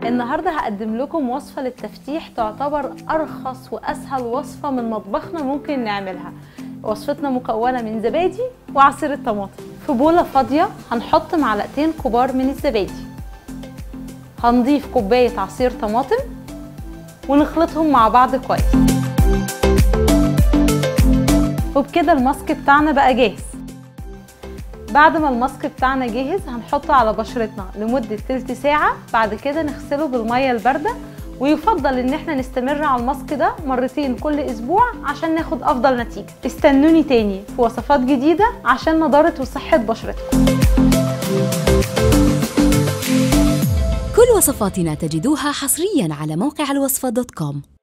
النهارده هقدم لكم وصفه للتفتيح تعتبر ارخص واسهل وصفه من مطبخنا ممكن نعملها وصفتنا مكونه من زبادي وعصير الطماطم في بوله فاضيه هنحط معلقتين كبار من الزبادي هنضيف كوبايه عصير طماطم ونخلطهم مع بعض كويس وبكده الماسك بتاعنا بقى جاهز بعد ما الماسك بتاعنا جاهز هنحطه على بشرتنا لمدة تلت ساعة بعد كده نغسله بالمية الباردة ويفضل ان احنا نستمر على الماسك ده مرتين كل اسبوع عشان ناخد افضل نتيجة استنوني تاني في وصفات جديدة عشان نضارة وصحة بشرتكم كل وصفاتنا تجدوها حصريا على موقع الوصفة دوت كوم